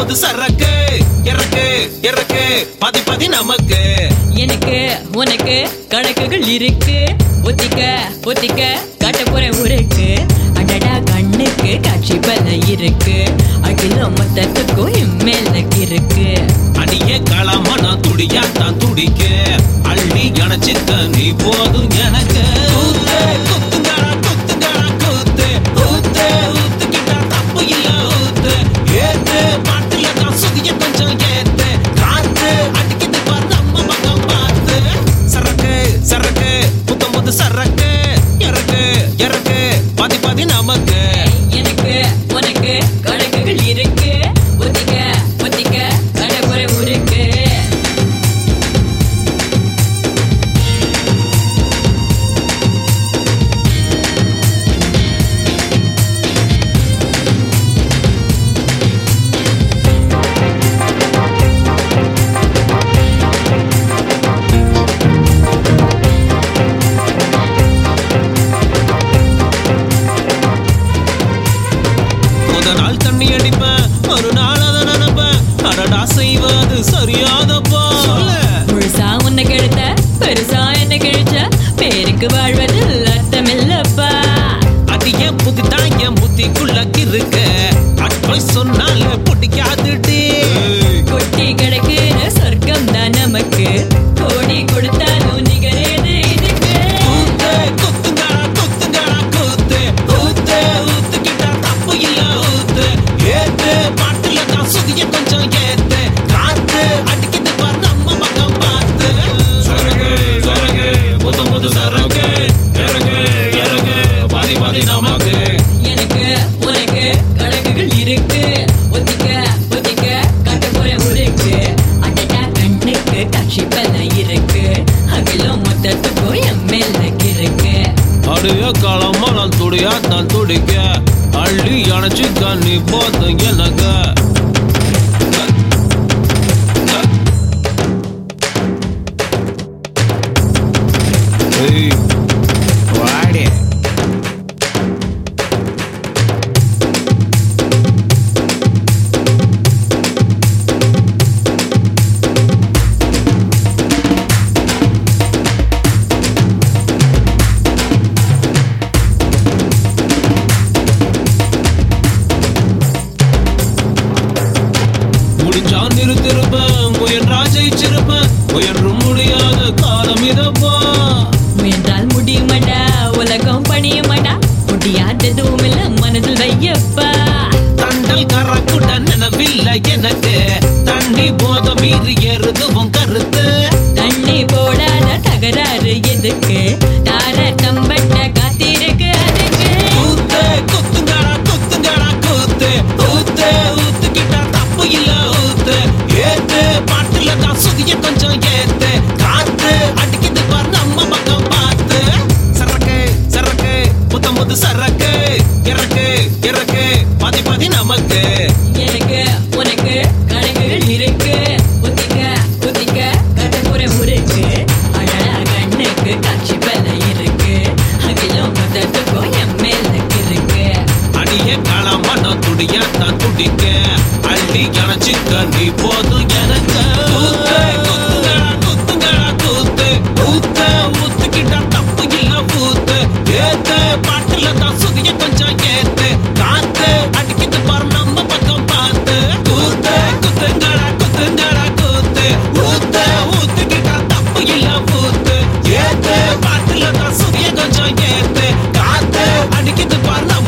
புது சரக்கு இறக்கு இறக்கு பதி பதி நமக்கு எனக்கு உனக்கு கணக்குகள் இருக்கு ஒத்திக்க ஒத்திக்க காட்ட போற ஊருக்கு அடடா கண்ணுக்கு காட்சி பல இருக்கு அகில மொத்தத்துக்கும் எம்மேல இருக்கு அடியே களம நான் துடியா தான் துடிக்க அள்ளி அணைச்சிக்க நீ போதும் எனக்கு ஊத்து, குத்துங்கடா, குத்துங்கடா, கூத்து. ஊத்து, ஊத்துக்கிட்டா தப்பு இல்ல, ஊத்து. ஏத்து, பாட்டுல தான் சுதிய கொஞ்சம் ஏத்து. காத்து, அடிக்குது பார் நம்ம பக்கம் பார்த்து. சரக்கு சரக்கு புத்தம் புது சரக்கு இறக்கு இறக்கு பாதி பாதி நமக்கு எனக்கு உனக்கு கணக்குகள் இருக்கு ஒத்திக்க ஒத்திக்க காட்ட போற ஊருக்கு முத நாள் தண்ணி அடிப்பேன் ஒரு நாள் அதை நினைப்பேன் அடடா செய்வது சரியாதப்பா முழுசா உன்னை கெடுத்த பெருசா என்ன கிழிச்ச பேருக்கு வாழ்வதில் அர்த்தமில்லப்பா அது என் புதிதான் என் புத்திக்குள்ள இருக்கு அட்வைஸ் சொன்னால பிடிக்காதுடி கொட்டி கிடக்குற சொர்க்கம் தான் நமக்கு கோடி கொடுத்தாலும் நிகரேது இதுக்கு ஊத்து, குத்துங்கடா, குத்துங்கடா, கூத்து. ஊத்து, ஊத்துக்கிட்டா தப்பு இல்ல, ஊத்து. ஏத்து, பாட்டுல தான் சுதிய கொஞ்சம் ஏத்து. காத்து, அடிக்குது பார் நம்ம பக்கம் பார்த்து. சரக்கு, சரக்கு, புது புது சரக்கு. இறங்கு, இறங்கு, பாதி பாதி நமக்கு எனக்கு உனக்கு கணக்குகள் இருக்கு ஒத்திக்க ஒத்திக்க காட்ட போற ஊருக்கு அடடா கண்ணுக்கு காட்சி பல இருக்கு அகிலம் மொத்தத்துக்கும் என் மேல இருக்கு அடிய களமா நான் துடியா நான் துடிக்க அள்ளி அணைச்சிக்க நீ போதும் எனக்கு ஏய், வாடி. முடிஞ்சா நிறுத்திருப்பேன் முயன்றா ஜெயிச்சிருப்பேன் முயன்றும் முடியாத காலம் இதப்பா முயன்றால் முடியுமாடா உலகம் பணியுமாடா முடியாததும் இல்ல மனதில் வையப்பா தண்டல் கறக்குடன் நினைவில்லை எனக்கு தண்ணி போத மீறி ஏறுதுவும் கருத்து தண்ணி போடாத தகராறு எதுக்கு தார தம்பட்ட காத்திருக்கு அதுக்கு ஊத்து, குத்துங்கடா, குத்துங்கடா, கூத்து. ஊத்து, ஊத்துக்கிட்டா தப்பு இல்ல, ஊத்து. ஏத்து, பாட்டுல தான் சுதிய கொஞ்சம் ஏத்து. காத்து, அடிக்குது பார் நம்ம பக்கம் பார்த்து. சரக்கு, சரக்கு, புத்தம் புது சரக்கு. இறக்கு, இறக்கு, பாதி பாதி நமக்கு எனக்கு உனக்கு கணக்குகள் இருக்கு ஒத்திக்க ஒத்திக்க கட்ட போற ஊருக்கு அழகா கண்ணுக்கு காட்சி பல இருக்கு அகிலம் மொத்தத்துக்கும் என் மேல இருக்கு அடிய களமா நான் துடியா தான் துடிக்க அள்ளி அணைச்சிக்க நீ போதும் எனக்கு ஊத்து, குத்துங்கடா, குத்துங்கடா, கூத்து. ஊத்து, ஊத்துக்கிட்டா தப்பு இல்ல, ஊத்து. ஏத்து, பாட்டுல தான் சுதிய கொஞ்சம் ஏத்து. காத்து, அடிக்குது பார் நம்ம பக்கம் பார்த்து. கூத்து, குத்துங்கடா, குத்துங்கடா, கூத்து. ஊத்து, ஊத்துக்கிட்டா தப்பு இல்ல, ஊத்து. ஏத்து, பாட்டுல தான் சுதிய கொஞ்சம் ஏத்து. காத்து, அடிக்குது பார் நம்ம